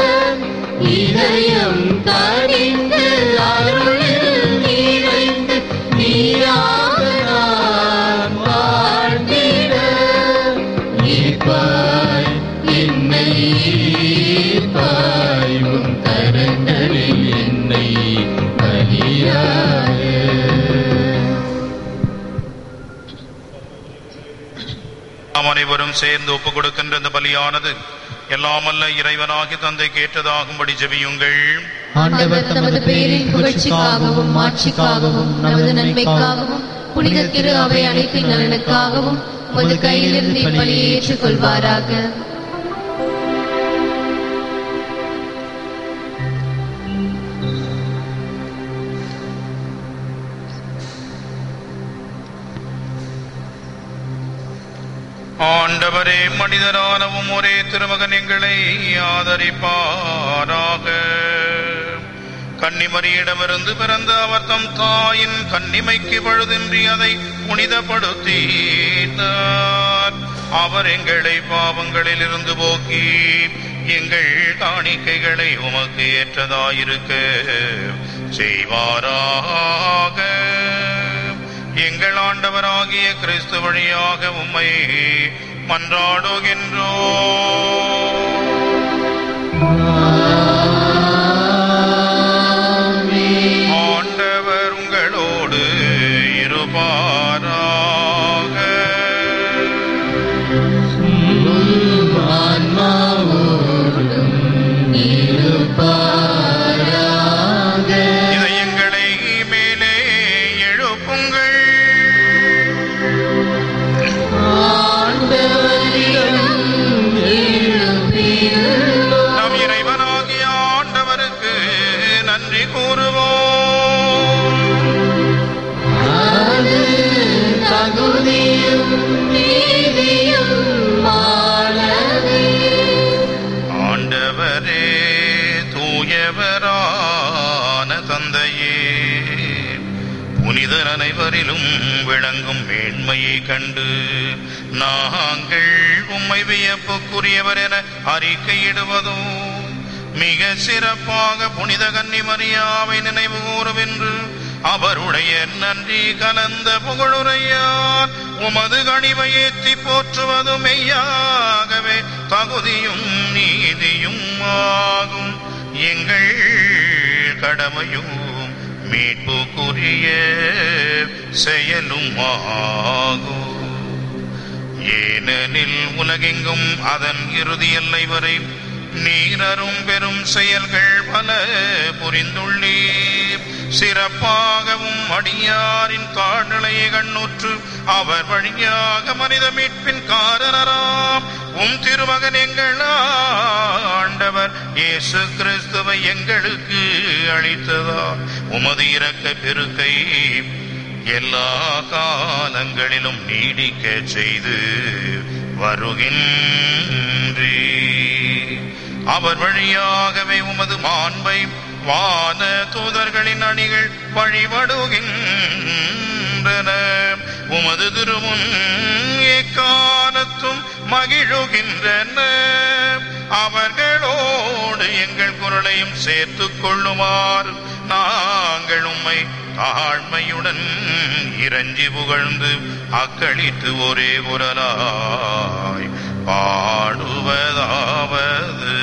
இதயம் கனிந்து அருளில் நிறைந்து நீயாக நான் வாழ்ந்திட ஈர்ப்பாய் என்னை ஈர்ப்பாய் உன் கரங்களில் என்னை பலியாக நாம் அனைவரும் சேர்ந்து ஒப்புக் கொடுக்கின்ற இந்த பலியானது எல்லாமல்ல இறைவனாகி தந்தை கேட்டதாகும்படி ஜெபியுங்கள் ஆண்டவர் தமது பெயரின் புகழ்ச்சிக்காகவும் மாட்சிக்காகவும் நமது நன்மைக்காகவும் புனித திரு அவை அனைத்தின் நலனுக்காகவும் உமது கையிலிருந்து இப்பலியை ஏற்றுக்கொள்வாராக ஆண்டவரே மனிதரானவும் ஒரே திருமகன் எங்களை ஆதரிப்பாராக கன்னிமரியிடமிருந்து பிறந்த அவர் தம் தாயின் கன்னிமைக்கு பழுதின்றி அதை புனிதப்படுத்தினார் அவர் எங்களை பாவங்களில் இருந்து போக்கி எங்கள் காணிக்கைகளை உமக்கு ஏற்றதாயிருக்க செய்வாராக எங்கள் ஆண்டவராகிய கிறிஸ்து வழியாக உம்மை மன்றாடுகின்றோ ஆண்டவர் உங்களோடு இருப்பாராக இதயங்களை மேலே எழுப்புங்கள் நம் இறைவனாகிய ஆண்டவருக்கு நன்றி கூறுவோம் ஆண்டவரே தூயவரான தந்தையே புனிதர் அனைவரிலும் விளங்கும் மேன்மையை கண்டு நாங்கள் உம்மை வியப்புக்குரியவர் என அறிக்கையிடுவதோ மிக சிறப்பாக புனித கன்னி மரியாவை நினைவு கூறுவென்று அவருடைய நன்றி கலந்த புகழுரையார் உமது கனிவை ஏற்றி போற்றுவது மெய்யாகவே தகுதியும் நீதியும் ஆகும் எங்கள் கடமையும் மீட்புக்குரிய செயலும் ஆகும் ஏனெனில் உலகெங்கும் அதன் இறுதி எல்லை வரை நீரரும் பெரும் செயல்கள் பல புரிந்துள்ளீர் சிறப்பாகவும் அடியாரின் தாழ்நிலையை கண்ணுற்று அவர் வழியாக மனித மீட்பின் காரணராம் உம் திருமகன் எங்கள் ஆண்டவர் இயேசு கிறிஸ்துவை எங்களுக்கு அளித்ததா உமது இரக்க பெருக்கை எல்லா காலங்களிலும் நீடிக்க செய்து வருகின்றே அவர் வழியாகவே உமது மாண்பை வான தூதர்களின் அணிகள் வழிபடுகின்றன உமது திருமுன் எக்காலத்தும் மகிழுகின்றன அவர்களோடு எங்கள் குரலையும் சேர்த்துக் கொள்ளுமாறு நாங்கள் உம்மை தாழ்மையுடன் இறஞ்சி புகழ்ந்து அக்களித்து ஒரே குரலாய் பாடுவதாவது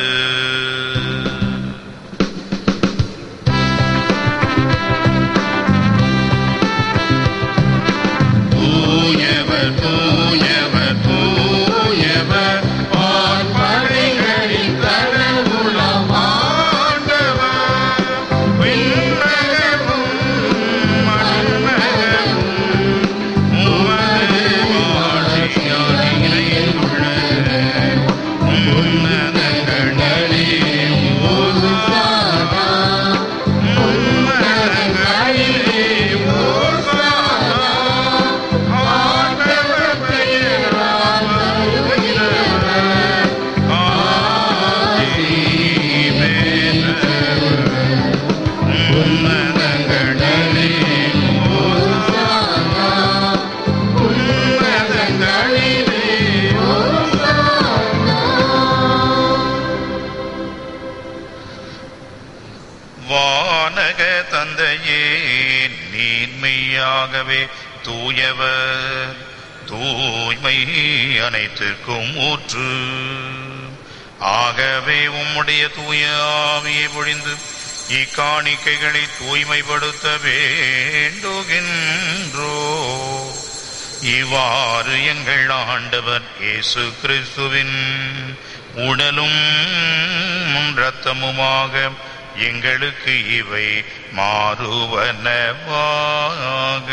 தூயவர் தூயவர் தூயவர் வான்படைகளின் கடவுளாம் ஆண்டவர் விண்ணகமும் மண்ணகமும் உமது மாட்சியால் நிறைந்துள்ளன. உன்னதங்களிலே ஓசானா. உன்னதங்களிலே ஓசானா. ஆண்டவர் பெயரால் வருகிறவர். ஆசி பெற்றவர். உன்னதங்களிலே ஓசானா. உன்னதங்களிலே வானக தந்தையே நீர்மையாகவே தூயவர் தூய்மை அனைத்திற்கும் ஊற்று ஆகவே உம்முடைய தூய ஆவியை பொழிந்து இக்காணிக்கைகளை தூய்மைப்படுத்த வேண்டுகின்றோ இவ்வாறு எங்கள் ஆண்டவர் இயேசு கிறிஸ்துவின் உடலும் இரத்தமுமாக எங்களுக்கு இவை மாறுவனவாக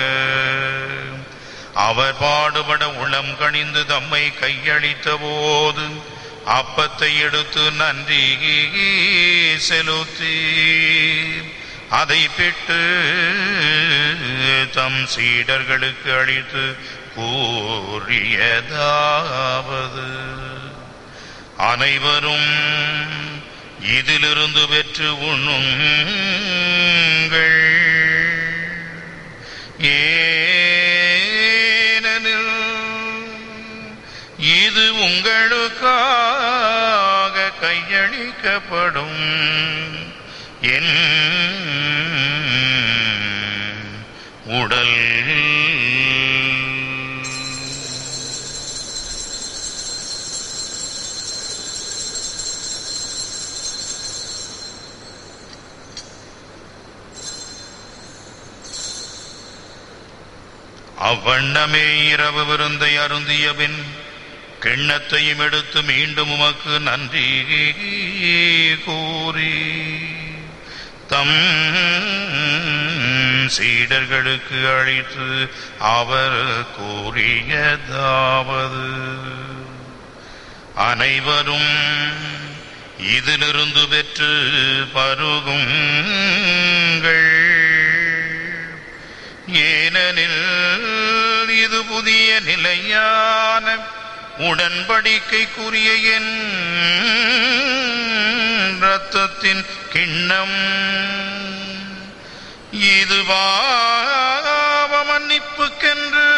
அவர் பாடுபட உளம் கணிந்து தம்மை கையளித்த போது அப்பத்தை எடுத்து நன்றி செலுத்தி அதை பிட்டு தம் சீடர்களுக்கு அளித்து கூறியதாவது அனைவரும் இதிலிருந்து பெற்று உண்ணுங்கள் ஏனெனில் இது உங்களுக்காக கையளிக்கப்படும் அளிக்கப்படும் என் உடல் அவ்வண்ணமே இரவு விருந்தை அருந்திய பின் கிண்ணத்தையும் எடுத்து மீண்டும் உமக்கு நன்றி கூறி தம் சீடர்களுக்கு அழைத்து அவர் கூறியதாவது அனைவரும் இதிலிருந்து பெற்று பருகுங்கள் ஏனெனில் இது புதிய நிலையான உடன்படிக்கைக்குரிய என் இரத்தத்தின் கிண்ணம் இது பாவ மன்னிப்புக்கென்று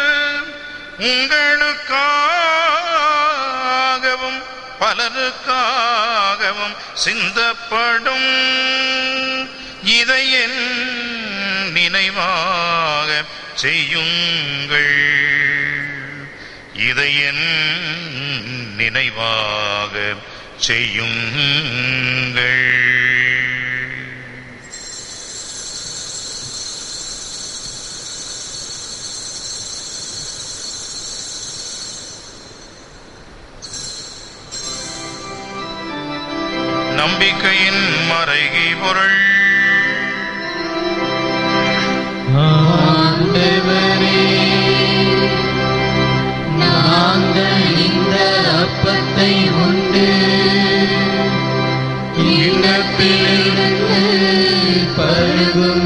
உங்களுக்காகவும் பலருக்காகவும் சிந்தப்படும் இதை என் நினைவாக செய்யுங்கள் இதை என் நினைவாக செய்யுங்கள் நம்பிக்கையின் மறைகை பொருள் ஆண்டவரே நாங்கள் இந்த அப்பத்தை உண்டு கிண்ணத்திலிருந்து பருகும்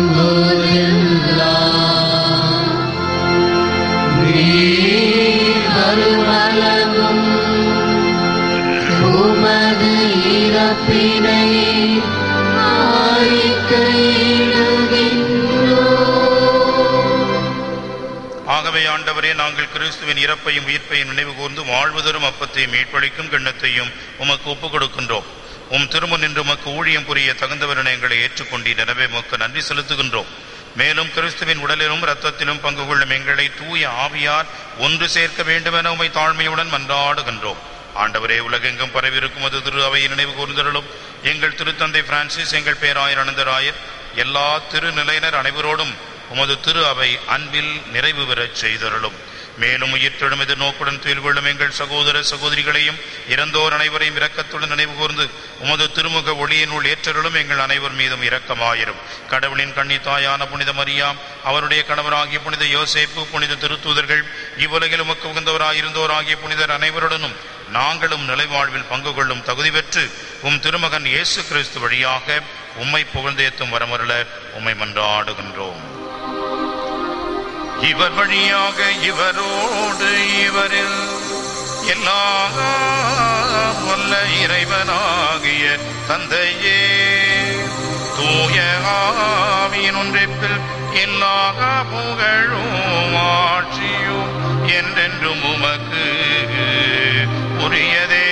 போதெல்லாம் நீர் வருமளவும் உமது இறப்பினை அறிக்கையிடுகின்றோம் ஆகவே ஆண்டவரே நாங்கள் கிறிஸ்துவின் இறப்பையும் உயிர்ப்பையும் நினைவு கூர்ந்து வாழ்வுதரும் அப்பத்தையும் மீட்பளிக்கும் கிண்ணத்தையும் உமக்கு ஒப்புக் கொடுக்கின்றோம் உம் திரும்ப நின்று உமக்கு ஊழியம் புரிய தகுந்தவரென எங்களை ஏற்றுக்கொண்டீர் எனவே உமக்கு நன்றி செலுத்துகின்றோம் மேலும் கிறிஸ்துவின் உடலிலும் இரத்தத்திலும் பங்கு கொள்ளும் எங்களை தூய ஆவியார் ஒன்று சேர்க்க வேண்டுமென உமை தாழ்மையுடன் மன்றாடுகின்றோம் ஆண்டவரே உலகெங்கும் பரவியிருக்கும் அது திரு அவையை நினைவு கூர்ந்தருளும் எங்கள் திருத்தந்தை பிரான்சிஸ் எங்கள் பேராயர் அனந்தராயர் எல்லா திருநிலையினர் அனைவரோடும் உமது திரு அவை அன்பில் நிறைவு பெறச் செய்தருளும் மேலும் உயிர்த்தெழும் எதிர்நோக்குடன் துயில் கொள்ளும் எங்கள் சகோதர சகோதரிகளையும் இறந்தோர் அனைவரையும் இரக்கத்துடன் நினைவு கூர்ந்து உமது திருமுக ஒளியினுள் ஏற்றருளும் எங்கள் அனைவர் மீதும் இரக்கமாயிரும் கடவுளின் கண்ணி தாயான புனித மரியாம் அவருடைய கணவராகிய புனித யோசேப்பு புனித திருத்தூதர்கள் இவ்வுலகில் உமக்கு உகந்தவராயிருந்தோர் ஆகிய புனிதர் அனைவருடனும் நாங்களும் நிலைவாழ்வில் பங்கு கொள்ளும் தகுதி பெற்று உம் திருமகன் இயேசு கிறிஸ்து வழியாக உம்மை புகழ்ந்தேத்தும் வரமருள உம்மை மன்றாடுகின்றோம் இவர் வழியாக இவரோடு இவரில் எல்லா வல்ல இறைவனாகிய தந்தையே தூய ஆவியின் ஒன்றிப்பில் எல்லா புகழும் ஆட்சியும் என்றென்றும் உமக்கு உரியதே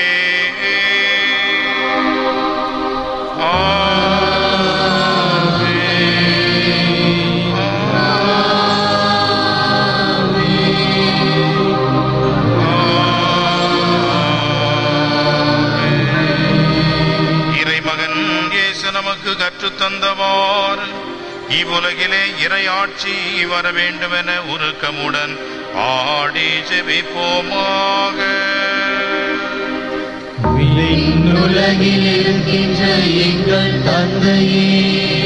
இறைமகன் இயேசு நமக்கு கற்றுத் தந்தவாறு இவ்வுலகிலே இறையாட்சி வர வேண்டுமென உருக்கமுடன் பாடி ஜெபிப்போமாக விண்ணுலகில் இருக்கின்ற எங்கள் தந்தையே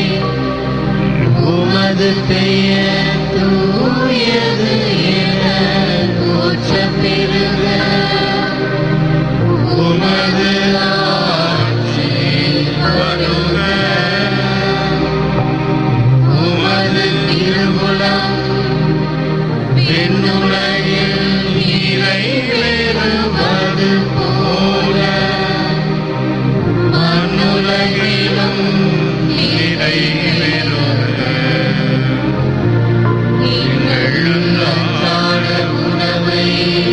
உமது பெயர் தூயது என போற்றப் பெறுக உமது ஆட்சி வருக உமது திருவுளம் விண்ணுலகில் நிறைவேறுவது போல மண்ணுலகிலும் நிறைவேறுக எங்கள் அன்றாட உணவை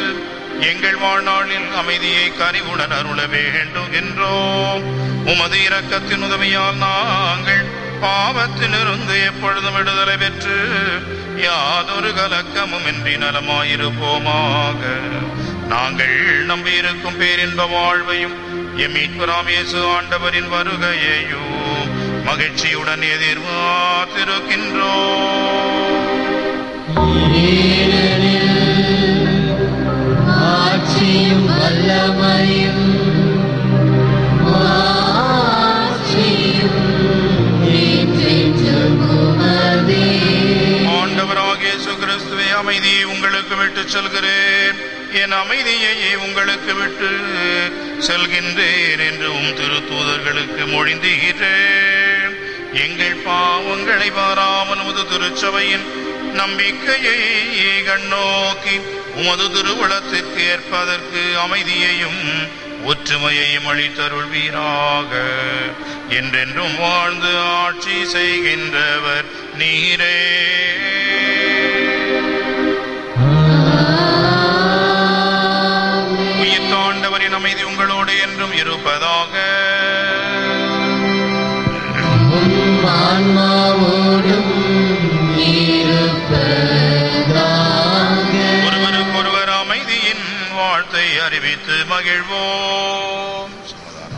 எங்கள் வாழ்நாளில் அமைதியை கனிவுடன் அருள வேண்டுகின்றோம் உமது இரக்கத்தின் உதவியால் நாங்கள் பாவத்திலிருந்து எப்பொழுதும் விடுதலை பெற்று யாதொரு கலக்கமும் இன்றி நலமாயிருப்போமாக நாங்கள் நம்பியிருக்கும் பேரின்ப வாழ்வையும் எம்மீட்பராம் இயேசு ஆண்டவரின் வருகையையும் மகிழ்ச்சியுடன் எதிர்பார்த்திருக்கின்றோம் ஆட்சியும் வல்லமையும் ஆட்சியும் என்றென்றும் உமதே. ஆண்டவராக இயேசு கிறிஸ்துவே அமைதியை உங்களுக்கு விட்டு செல்கிறேன் என் அமைதியை உங்களுக்கு விட்டு செல்கின்றேன் என்று உம் திருத்தூதர்களுக்கு மொழிந்தீரேன் எங்கள் பாவங்களை பாராமல் உமது திருச்சபையின் நம்பிக்கையை கண்ணோக்கி உமது திருவுளத்திற்கு ஏற்பதற்கு அமைதியையும் ஒற்றுமையையும் அளித்தருள்வீராக என்றென்றும் வாழ்ந்து ஆட்சி செய்கின்றவர் நீரே உயிர் தாண்டவரின் அமைதி உங்களோடு என்றும் இருப்பதாக உம் ஆன்மாவோடும் இருப்பதாக. ஒருவருக்கொருவர் அமைதியின் வாழ்த்தை அறிவித்து மகிழ்வோம் சமாதானம்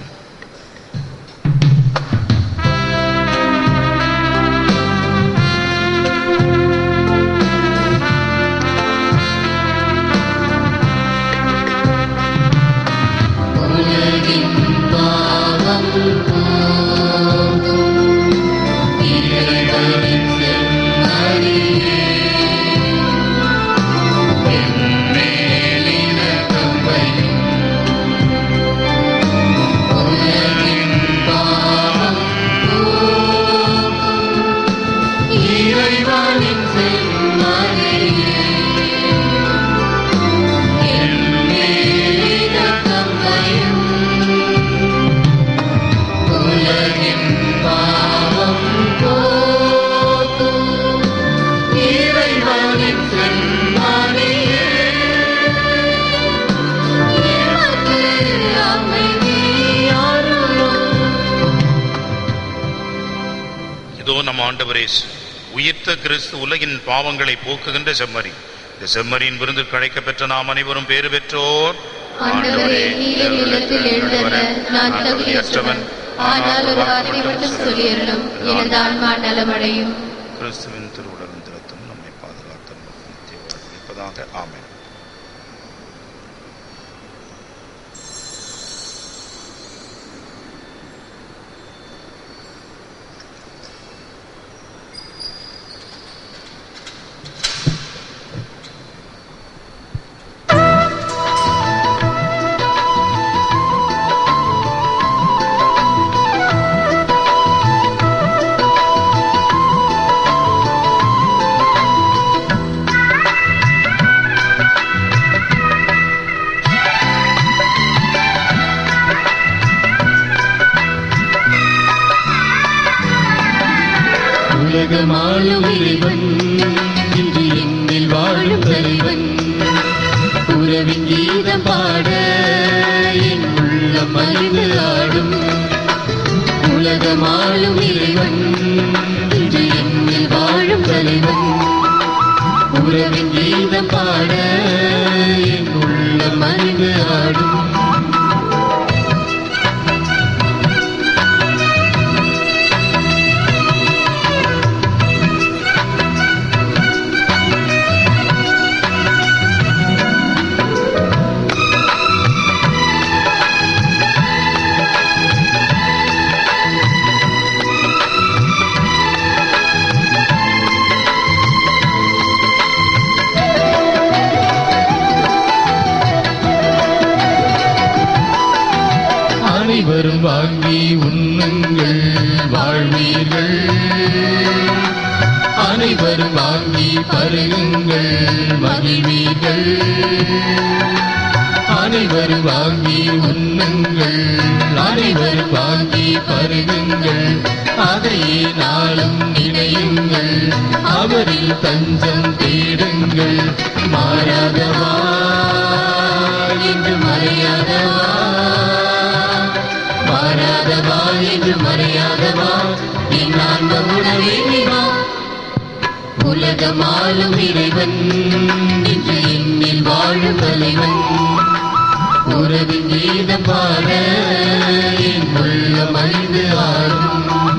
உலகின் பாவம் போகும் இறைவனின் செம்மறியே. எம்மேல் இரக்கம் வையும். உலகின் பாவம் போக்கும் இறைவனின் செம்மறியே. எம்மேல் இரக்கம் வையும். உலகின் பாவம் போக்கும் இறைவனின் செம்மறியே. எமக்கு அமைதி அருளும். இதோ நம் ஆண்டவரே உயிர்த்த கிறிஸ்து உலகின் பாவங்களை போக்குகின்ற செம்மறி இந்த செம்மறியின் விருந்து கிடைக்க பெற்ற நாம் அனைவரும் பேறு பெற்றோர் ஆண்டவரே நீரின் இல்லத்தில் எழுந்தன நான் தகுதியற்றவன் ஆனால் ஒரு வார்த்தை மட்டும் சொல்லியறலும் எனது ஆன்மா நலமடையும் கிறிஸ்துவின் திருவுடலும் திறத்தும் நம்மை பாதுகாத்து நமக்கு நித்திய வாழ்வளிப்பதாக ஆமென் உலகமாளும் இறைவன் இன்று என்னில் வாழும் தலைவன் உறவின் கீதம் பாட என் உள்ளம் மகிழ்ந்து ஆடும் உலகமாளும் இறைவன் இன்று என்னில் வாழும் தலைவன் உறவின் கீதம் பாட என் உள்ளம் மகிழ்ந்து ஆடும் அனைவரும் வாங்கி உண்ணுங்கள் வாழ்வீர்கள் அனைவரும் வாங்கி பருகுங்கள் மகிழ்வீர்கள் அனைவரும் வாங்கி உண்ணுங்கள் அனைவரும் வாங்கி பருகுங்கள் அதையே நாளும் நினையுங்கள் அவரில் தஞ்சம் தேடுங்கள் மாறாதவா மறையாதவா மாறாதவா என்று மறையாதவா என் ஆன்ம உணவே நிவா உலகமாலும் இறைவன் இன்று என்னில் வாழும் தலைவன் உறவின் கீதம் பாட என் உள்ளம் அறிந்து ஆடும்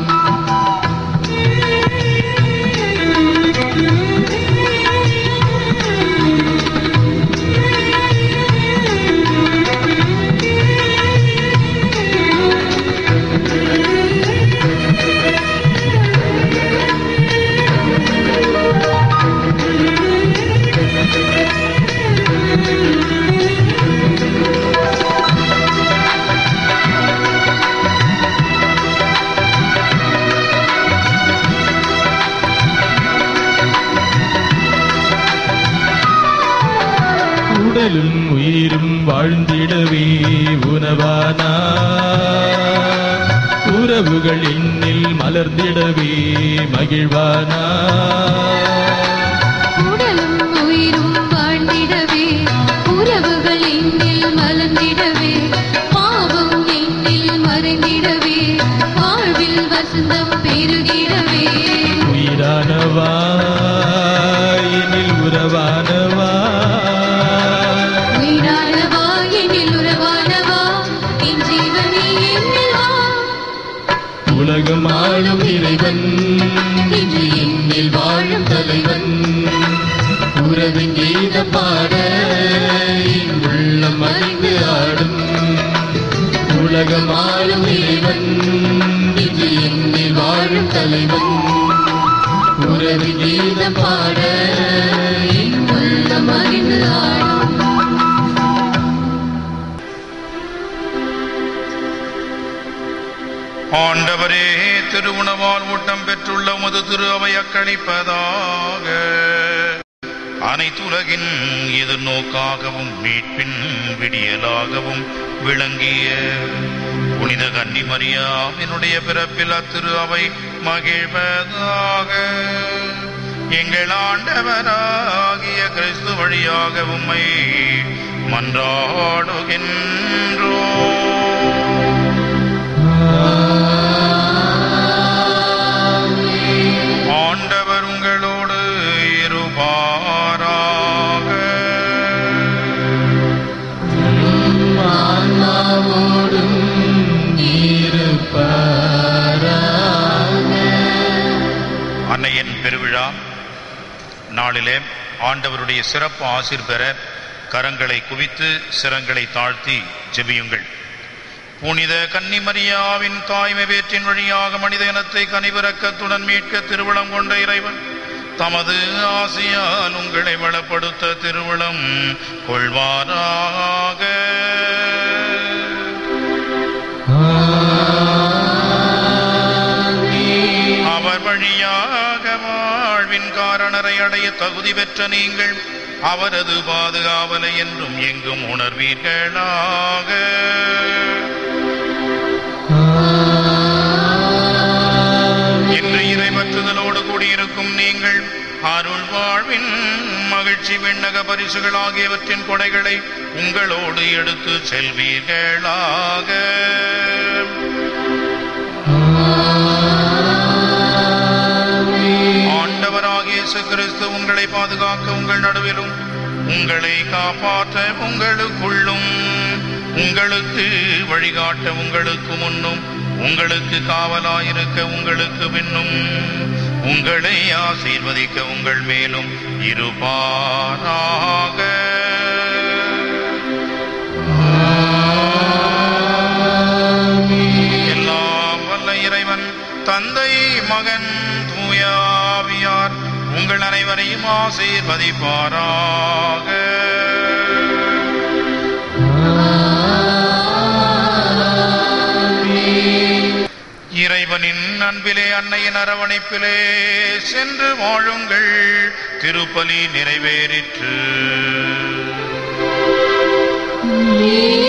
உடலும் உயிரும் வாழ்ந்திடவே உணவானா உறவுகள் என்னில் மலர்ந்திடவே மகிழ்வானா உடலும் உயிரும் வாழ்ந்திடவே உறவுகள் என்னில் மலர்ந்திடவே பாவம் என்னில் மறைந்திடவே வாழ்வில் வசந்தம் பெருகிடவே உயிரானவா என்னில் உறவானவா உயிரானவா என்னில் உறவானவா என் ஜீவனே என்னில் வா உலகம் ஆளும் இறைவன் இன்று என்னில் வாழும் தலைவன் உறவின் கீதம் பாட என் உள்ளம் அறிந்து ஆடும் உலகம் ஆளும் இறைவன் இன்று என்னில் வாழும் தலைவன் உறவின் கீதம் பாட என் உள்ளம் அறிந்து ஆடும் ஆண்டவரே திருவுணவால் ஊட்டம் பெற்றுள்ள உமது திரு அவை அக்களிப்பதாக அனைத்துலகின் எதிர்நோக்காகவும் மீட்பின் விடியலாகவும் விளங்கிய புனித கன்னி மரியாவினுடைய பிறப்பில் அத்திரு அவை மகிழ்வதாக எங்கள் ஆண்டவராகிய கிறிஸ்து வழியாக உம்மை மன்றாடுகின்றோம் ஆண்டவர் உங்களோடு இருப்பாராக ஆன்மாவோடும் இருப்பாராக அன்னையின் பெருவிழா நாளிலே ஆண்டவருடைய சிறப்பு ஆசிர் பெற கரங்களை குவித்து சிரங்களை தாழ்த்தி ஜெபியுங்கள் புனித கன்னிமரியாவின் தாய்மை வேற்றின் வழியாக மனித இனத்தை கனிவிறக்கத்துடன் மீட்க திருவிழம் கொண்ட இறைவன் தமது ஆசியால் உங்களை வளப்படுத்த திருவிழம் கொள்வாராக அவர் வழியாக வாழ்வின் காரணரை அடைய தகுதி பெற்ற நீங்கள் அவரது பாதுகாவலை என்றும் எங்கும் உணர்வீர்களாக இன்று இறைமற்றுதலோடு கூடியிருக்கும் நீங்கள் அருள் வாழ்வின் மகிழ்ச்சி விண்ணக பரிசுகள் ஆகியவற்றின் கொடைகளை உங்களோடு எடுத்து செல்வீர்களாக ஆண்டவராகிய இயேசு கிறிஸ்து உங்களை பாதுகாக்க உங்கள் நடுவிலும் உங்களை காப்பாற்ற உங்களுக்குள்ளும் உங்களுக்கு வழிகாட்ட உங்களுக்கு முன்னும் உங்களுக்கு காவலாயிருக்க உங்களுக்கு பின்னும் உங்களை ஆசீர்வதிக்க உங்கள் மேலும் இருப்பாராக எல்லாம் வல்ல இறைவன் தந்தை மகன் தூயாவியார் உங்கள் அனைவரையும் ஆசீர்வதிப்பாராக இறைவனின் அன்பிலே அன்னையின் அரவணைப்பிலே சென்று வாழுங்கள் திருப்பலி நிறைவேறிற்று நீ